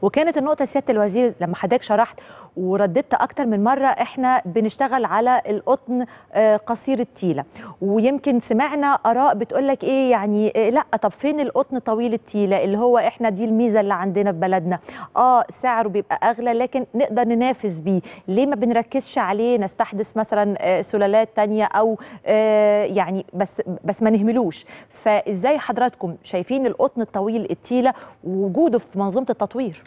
وكانت النقطه سياده الوزير لما حضرتك شرحت ورددت اكتر من مره احنا بنشتغل على القطن آه، قصير التيله ويمكن سمعنا اراء بتقول لك ايه يعني آه، لا طب فين القطن طويل التيله اللي هو احنا دي الميزه اللي عندنا في بلدنا اه سعره بيبقى اغلى لكن نقدر ننافس بيه ليه ما بنركزش عليه نستحدث مثلا آه، سلالات تانية او آه، يعني بس بس ما نهملوش فازاي حضراتكم شايفين القطن الطويل التيله ووجوده في منظومه التطوير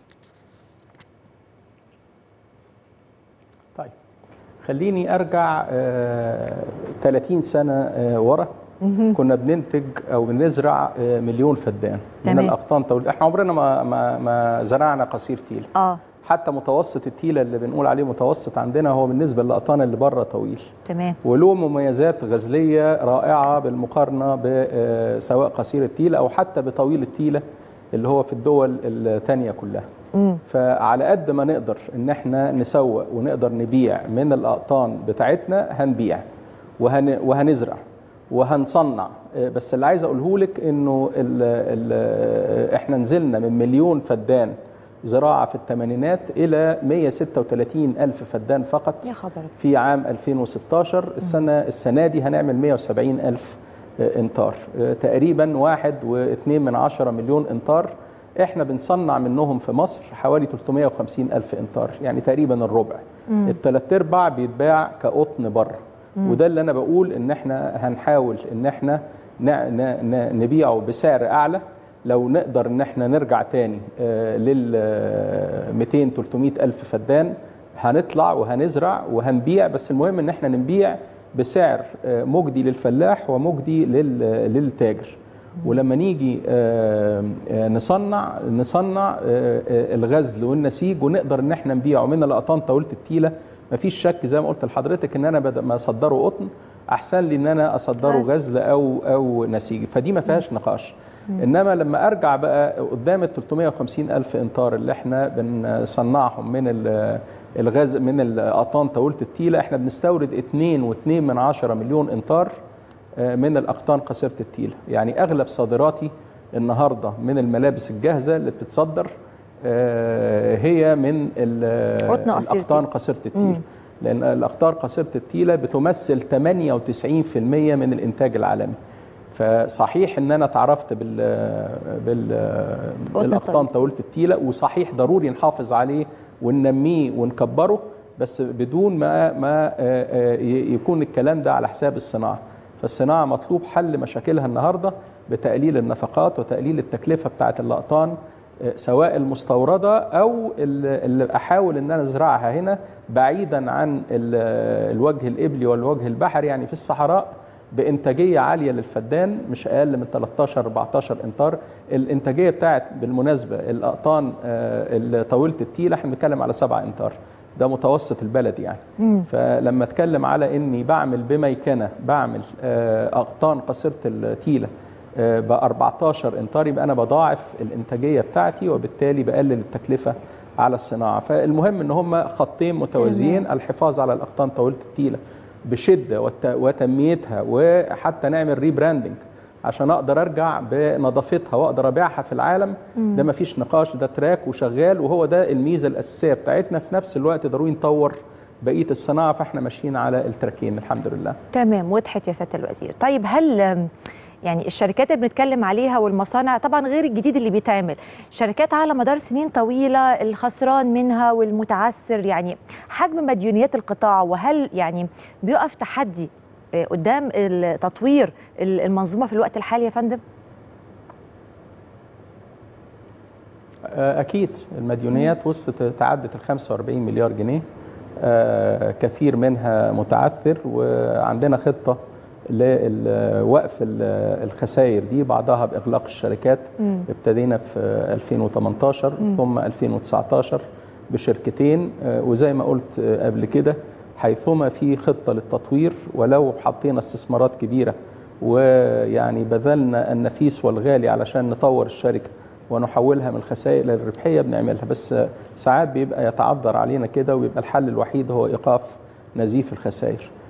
طيب خليني ارجع آه، 30 سنه آه، ورا كنا بننتج او بنزرع آه، مليون فدان من تمام. الاقطان طويل احنا عمرنا ما ما, ما زرعنا قصير تيل اه حتى متوسط التيله اللي بنقول عليه متوسط عندنا هو بالنسبه للاقطان اللي بره طويل تمام وله مميزات غزليه رائعه بالمقارنه ب- سواء قصير التيله او حتى بطويل التيله اللي هو في الدول الثانيه كلها مم. فعلى قد ما نقدر ان احنا نسوق ونقدر نبيع من الاقطان بتاعتنا هنبيع وهن وهنزرع وهنصنع آه، بس اللي عايز اقوله لك انه ال ال احنا نزلنا من مليون فدان زراعه في الثمانينات الى 136 الف فدان فقط يا خبر في عام 2016 السنه السنه دي هنعمل 170 الف آه، امتار آه، تقريبا واحد واثنين من عشرة مليون امتار احنا بنصنع منهم في مصر حوالي 350 الف امتار يعني تقريبا الربع الثلاث ارباع بيتباع كقطن بره وده اللي انا بقول ان احنا هنحاول ان احنا ن- ن- ن- نبيعه بسعر اعلى لو نقدر ان احنا نرجع تاني آه، لل آه، 200 300 الف فدان هنطلع وهنزرع وهنبيع بس المهم ان احنا نبيع بسعر آه، مجدي للفلاح ومجدي لل- للتاجر ولما نيجي آه، آه، نصنع نصنع آه، آه، الغزل والنسيج ونقدر ان احنا نبيعه من الاقطان طاوله التيله مفيش شك زي ما قلت لحضرتك ان انا بدل ما اصدره قطن احسن لي ان انا اصدره غزل. غزل او او نسيج فدي ما فيهاش نقاش انما لما ارجع بقى قدام ال 350 الف امتار اللي احنا بنصنعهم من ال- الغاز من الاقطان طاوله التيله احنا بنستورد 2.2 من عشرة مليون امتار آه، من الاقطان قصيره التيله يعني اغلب صادراتي النهارده من الملابس الجاهزه اللي بتتصدر آه، هي من ال- قطن قصير الاقطان التيلة. قصيره التيله لان الاقطار قصيره التيله بتمثل 98% من الانتاج العالمي فصحيح ان انا اتعرفت بال بال قطن بالاقطان طويل. طاوله التيله وصحيح ضروري نحافظ عليه وننميه ونكبره بس بدون ما ما آه، آه، ي- يكون الكلام ده على حساب الصناعه فالصناعه مطلوب حل مشاكلها النهارده بتقليل النفقات وتقليل التكلفه بتاعه الاقطان آه، سواء المستورده او ال- اللي احاول ان انا ازرعها هنا بعيدا عن ال- الوجه الابلي والوجه البحري يعني في الصحراء بانتاجيه عاليه للفدان مش اقل من 13 14 امتار الانتاجيه بتاعت بالمناسبه الاقطان آه، طويله التيله احنا بنتكلم على 7 امتار ده متوسط البلد يعني فلما اتكلم على اني بعمل بميكنه بعمل آه، اقطان قصيره التيله ب 14 امتار يبقى انا بضاعف الانتاجيه بتاعتي وبالتالي بقلل التكلفه على الصناعه فالمهم ان هم خطين متوازيين الحفاظ على الاقطان طويله التيله بشده وت- وتنميتها وحتى نعمل ريبراندنج عشان اقدر ارجع بنظافتها واقدر ابيعها في العالم ده مفيش نقاش ده تراك وشغال وهو ده الميزه الاساسيه بتاعتنا في نفس الوقت ضروري نطور بقيه الصناعه فاحنا ماشيين على التراكين الحمد لله تمام وضحت يا سياده الوزير طيب هل آم، يعني الشركات اللي بنتكلم عليها والمصانع طبعا غير الجديد اللي بيتعمل شركات على مدار سنين طويله الخسران منها والمتعثر يعني حجم مديونيات القطاع وهل يعني بيقف تحدي آه، قدام ال- تطوير ال- المنظومه في الوقت الحالي يا فندم آه، اكيد المديونيات وصلت تعدت ال 45 مليار جنيه آه، كثير منها متعثر وعندنا خطه لوقف الخسائر دي بعضها باغلاق الشركات ابتدينا في 2018 ثم 2019 بشركتين آه، وزي ما قلت آه، قبل كده حيثما في خطه للتطوير ولو حطينا استثمارات كبيره ويعني بذلنا النفيس والغالي علشان نطور الشركه ونحولها من الخسائر الى الربحيه بنعملها بس ساعات بيبقى يتعذر علينا كده ويبقى الحل الوحيد هو ايقاف نزيف الخسائر